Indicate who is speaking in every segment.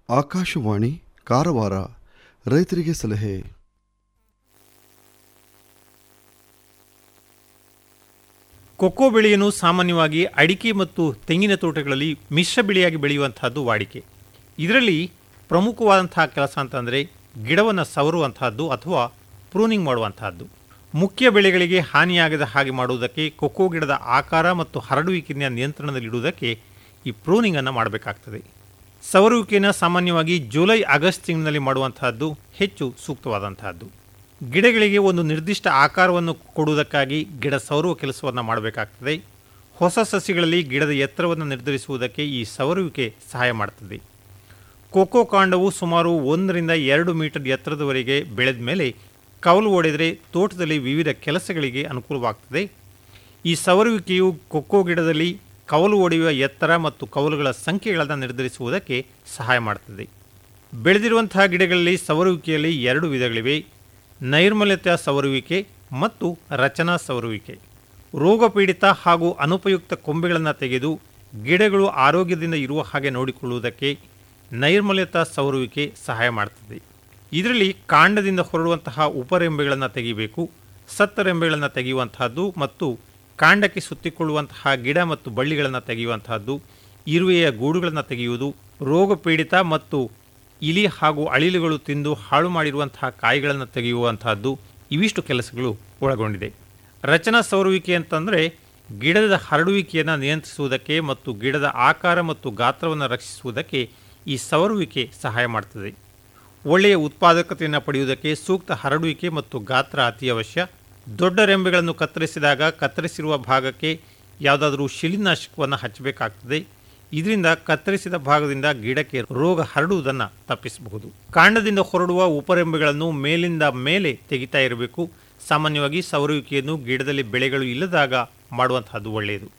Speaker 1: ಆಕಾಶವಾಣಿ ಕಾರವಾರ ರೈತರಿಗೆ ಸಲಹೆ
Speaker 2: ಕೊಕ್ಕೋ ಬೆಳೆಯನ್ನು ಸಾಮಾನ್ಯವಾಗಿ ಅಡಿಕೆ ಮತ್ತು ತೆಂಗಿನ ತೋಟಗಳಲ್ಲಿ ಮಿಶ್ರ ಬೆಳೆಯಾಗಿ ಬೆಳೆಯುವಂತಹದ್ದು ವಾಡಿಕೆ ಇದರಲ್ಲಿ ಪ್ರಮುಖವಾದಂತಹ ಕೆಲಸ ಅಂತಂದರೆ ಗಿಡವನ್ನು ಸವರುವಂತಹದ್ದು ಅಥವಾ ಪ್ರೂನಿಂಗ್ ಮಾಡುವಂತಹದ್ದು ಮುಖ್ಯ ಬೆಳೆಗಳಿಗೆ ಹಾನಿಯಾಗದ ಹಾಗೆ ಮಾಡುವುದಕ್ಕೆ ಕೊಕ್ಕೋ ಗಿಡದ ಆಕಾರ ಮತ್ತು ಹರಡುವಿಕೆಯ ನಿಯಂತ್ರಣದಲ್ಲಿಡುವುದಕ್ಕೆ ಈ ಪ್ರೂನಿಂಗನ್ನು ಮಾಡಬೇಕಾಗ್ತದೆ ಸವರುವಿಕೆಯನ್ನು ಸಾಮಾನ್ಯವಾಗಿ ಜುಲೈ ಆಗಸ್ಟ್ ತಿಂಗಳಿನಲ್ಲಿ ಮಾಡುವಂತಹದ್ದು ಹೆಚ್ಚು ಸೂಕ್ತವಾದಂತಹದ್ದು ಗಿಡಗಳಿಗೆ ಒಂದು ನಿರ್ದಿಷ್ಟ ಆಕಾರವನ್ನು ಕೊಡುವುದಕ್ಕಾಗಿ ಗಿಡ ಸವರುವ ಕೆಲಸವನ್ನು ಮಾಡಬೇಕಾಗ್ತದೆ ಹೊಸ ಸಸಿಗಳಲ್ಲಿ ಗಿಡದ ಎತ್ತರವನ್ನು ನಿರ್ಧರಿಸುವುದಕ್ಕೆ ಈ ಸವರುವಿಕೆ ಸಹಾಯ ಮಾಡ್ತದೆ ಕೋಕೋ ಕಾಂಡವು ಸುಮಾರು ಒಂದರಿಂದ ಎರಡು ಮೀಟರ್ ಎತ್ತರದವರೆಗೆ ಬೆಳೆದ ಮೇಲೆ ಕವಲು ಒಡೆದರೆ ತೋಟದಲ್ಲಿ ವಿವಿಧ ಕೆಲಸಗಳಿಗೆ ಅನುಕೂಲವಾಗ್ತದೆ ಈ ಸವರುವಿಕೆಯು ಕೊಕ್ಕೋ ಗಿಡದಲ್ಲಿ ಕವಲು ಒಡೆಯುವ ಎತ್ತರ ಮತ್ತು ಕವಲುಗಳ ಸಂಖ್ಯೆಗಳನ್ನು ನಿರ್ಧರಿಸುವುದಕ್ಕೆ ಸಹಾಯ ಮಾಡ್ತದೆ ಬೆಳೆದಿರುವಂತಹ ಗಿಡಗಳಲ್ಲಿ ಸವರುವಿಕೆಯಲ್ಲಿ ಎರಡು ವಿಧಗಳಿವೆ ನೈರ್ಮಲ್ಯತೆಯ ಸವರುವಿಕೆ ಮತ್ತು ರಚನಾ ಸವರುವಿಕೆ ರೋಗಪೀಡಿತ ಹಾಗೂ ಅನುಪಯುಕ್ತ ಕೊಂಬೆಗಳನ್ನು ತೆಗೆದು ಗಿಡಗಳು ಆರೋಗ್ಯದಿಂದ ಇರುವ ಹಾಗೆ ನೋಡಿಕೊಳ್ಳುವುದಕ್ಕೆ ನೈರ್ಮಲ್ಯತಾ ಸವರುವಿಕೆ ಸಹಾಯ ಮಾಡ್ತದೆ ಇದರಲ್ಲಿ ಕಾಂಡದಿಂದ ಹೊರಡುವಂತಹ ಉಪರೆಂಬೆಗಳನ್ನು ತೆಗಿಬೇಕು ಸತ್ತ ರೆಂಬೆಗಳನ್ನು ತೆಗೆಯುವಂತಹದ್ದು ಮತ್ತು ಕಾಂಡಕ್ಕೆ ಸುತ್ತಿಕೊಳ್ಳುವಂತಹ ಗಿಡ ಮತ್ತು ಬಳ್ಳಿಗಳನ್ನು ತೆಗೆಯುವಂತಹದ್ದು ಇರುವೆಯ ಗೂಡುಗಳನ್ನು ತೆಗೆಯುವುದು ರೋಗಪೀಡಿತ ಮತ್ತು ಇಲಿ ಹಾಗೂ ಅಳಿಲುಗಳು ತಿಂದು ಹಾಳು ಮಾಡಿರುವಂತಹ ಕಾಯಿಗಳನ್ನು ತೆಗೆಯುವಂತಹದ್ದು ಇವಿಷ್ಟು ಕೆಲಸಗಳು ಒಳಗೊಂಡಿದೆ ರಚನಾ ಸವರುವಿಕೆ ಅಂತಂದರೆ ಗಿಡದ ಹರಡುವಿಕೆಯನ್ನು ನಿಯಂತ್ರಿಸುವುದಕ್ಕೆ ಮತ್ತು ಗಿಡದ ಆಕಾರ ಮತ್ತು ಗಾತ್ರವನ್ನು ರಕ್ಷಿಸುವುದಕ್ಕೆ ಈ ಸವರುವಿಕೆ ಸಹಾಯ ಮಾಡ್ತದೆ ಒಳ್ಳೆಯ ಉತ್ಪಾದಕತೆಯನ್ನು ಪಡೆಯುವುದಕ್ಕೆ ಸೂಕ್ತ ಹರಡುವಿಕೆ ಮತ್ತು ಗಾತ್ರ ಅತಿ ಅವಶ್ಯ ದೊಡ್ಡ ರೆಂಬೆಗಳನ್ನು ಕತ್ತರಿಸಿದಾಗ ಕತ್ತರಿಸಿರುವ ಭಾಗಕ್ಕೆ ಯಾವುದಾದರೂ ಶಿಲೀನಾಶಕವನ್ನು ಹಚ್ಚಬೇಕಾಗ್ತದೆ ಇದರಿಂದ ಕತ್ತರಿಸಿದ ಭಾಗದಿಂದ ಗಿಡಕ್ಕೆ ರೋಗ ಹರಡುವುದನ್ನು ತಪ್ಪಿಸಬಹುದು ಕಾಂಡದಿಂದ ಹೊರಡುವ ಉಪರೆಂಬೆಗಳನ್ನು ಮೇಲಿಂದ ಮೇಲೆ ತೆಗಿತಾ ಇರಬೇಕು ಸಾಮಾನ್ಯವಾಗಿ ಸವರುವಿಕೆಯನ್ನು ಗಿಡದಲ್ಲಿ ಬೆಳೆಗಳು ಇಲ್ಲದಾಗ ಮಾಡುವಂತಹದ್ದು ಒಳ್ಳೆಯದು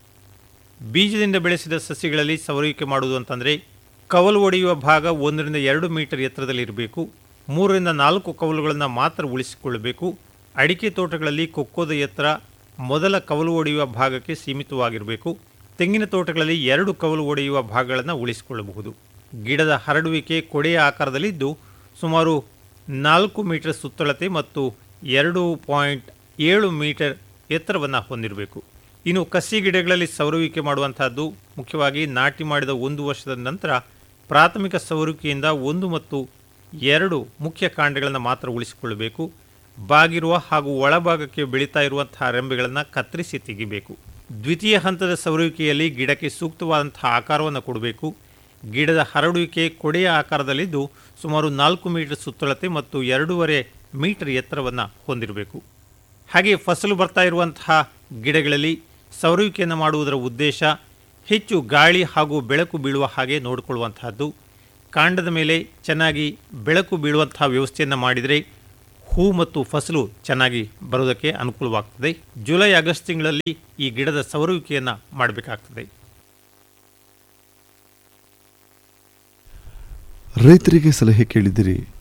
Speaker 2: ಬೀಜದಿಂದ ಬೆಳೆಸಿದ ಸಸ್ಯಗಳಲ್ಲಿ ಸವರುವಿಕೆ ಮಾಡುವುದು ಅಂತಂದರೆ ಕವಲು ಒಡೆಯುವ ಭಾಗ ಒಂದರಿಂದ ಎರಡು ಮೀಟರ್ ಎತ್ತರದಲ್ಲಿ ಇರಬೇಕು ಮೂರರಿಂದ ನಾಲ್ಕು ಕವಲುಗಳನ್ನು ಮಾತ್ರ ಉಳಿಸಿಕೊಳ್ಳಬೇಕು ಅಡಿಕೆ ತೋಟಗಳಲ್ಲಿ ಕೊಕ್ಕೋದ ಎತ್ತರ ಮೊದಲ ಕವಲು ಒಡೆಯುವ ಭಾಗಕ್ಕೆ ಸೀಮಿತವಾಗಿರಬೇಕು ತೆಂಗಿನ ತೋಟಗಳಲ್ಲಿ ಎರಡು ಕವಲು ಒಡೆಯುವ ಭಾಗಗಳನ್ನು ಉಳಿಸಿಕೊಳ್ಳಬಹುದು ಗಿಡದ ಹರಡುವಿಕೆ ಕೊಡೆಯ ಆಕಾರದಲ್ಲಿದ್ದು ಸುಮಾರು ನಾಲ್ಕು ಮೀಟರ್ ಸುತ್ತಳತೆ ಮತ್ತು ಎರಡು ಪಾಯಿಂಟ್ ಏಳು ಮೀಟರ್ ಎತ್ತರವನ್ನು ಹೊಂದಿರಬೇಕು ಇನ್ನು ಕಸಿ ಗಿಡಗಳಲ್ಲಿ ಸವರುವಿಕೆ ಮಾಡುವಂತಹದ್ದು ಮುಖ್ಯವಾಗಿ ನಾಟಿ ಮಾಡಿದ ಒಂದು ವರ್ಷದ ನಂತರ ಪ್ರಾಥಮಿಕ ಸವರುವಿಕೆಯಿಂದ ಒಂದು ಮತ್ತು ಎರಡು ಮುಖ್ಯ ಕಾಂಡಗಳನ್ನು ಮಾತ್ರ ಉಳಿಸಿಕೊಳ್ಳಬೇಕು ಬಾಗಿರುವ ಹಾಗೂ ಒಳಭಾಗಕ್ಕೆ ಬೆಳೀತಾ ಇರುವಂತಹ ರೆಂಬೆಗಳನ್ನು ಕತ್ತರಿಸಿ ತೆಗಿಬೇಕು ದ್ವಿತೀಯ ಹಂತದ ಸವರುವಿಕೆಯಲ್ಲಿ ಗಿಡಕ್ಕೆ ಸೂಕ್ತವಾದಂತಹ ಆಕಾರವನ್ನು ಕೊಡಬೇಕು ಗಿಡದ ಹರಡುವಿಕೆ ಕೊಡೆಯ ಆಕಾರದಲ್ಲಿದ್ದು ಸುಮಾರು ನಾಲ್ಕು ಮೀಟರ್ ಸುತ್ತಳತೆ ಮತ್ತು ಎರಡೂವರೆ ಮೀಟರ್ ಎತ್ತರವನ್ನು ಹೊಂದಿರಬೇಕು ಹಾಗೆ ಫಸಲು ಬರ್ತಾ ಇರುವಂತಹ ಗಿಡಗಳಲ್ಲಿ ಸವರುವಿಕೆಯನ್ನು ಮಾಡುವುದರ ಉದ್ದೇಶ ಹೆಚ್ಚು ಗಾಳಿ ಹಾಗೂ ಬೆಳಕು ಬೀಳುವ ಹಾಗೆ ನೋಡಿಕೊಳ್ಳುವಂತಹದ್ದು ಕಾಂಡದ ಮೇಲೆ ಚೆನ್ನಾಗಿ ಬೆಳಕು ಬೀಳುವಂತಹ ವ್ಯವಸ್ಥೆಯನ್ನು ಮಾಡಿದರೆ ಹೂ ಮತ್ತು ಫಸಲು ಚೆನ್ನಾಗಿ ಬರೋದಕ್ಕೆ ಅನುಕೂಲವಾಗ್ತದೆ ಜುಲೈ ಆಗಸ್ಟ್ ತಿಂಗಳಲ್ಲಿ ಈ ಗಿಡದ ಸವರುವಿಕೆಯನ್ನು ಮಾಡಬೇಕಾಗ್ತದೆ
Speaker 1: ರೈತರಿಗೆ ಸಲಹೆ ಕೇಳಿದಿರಿ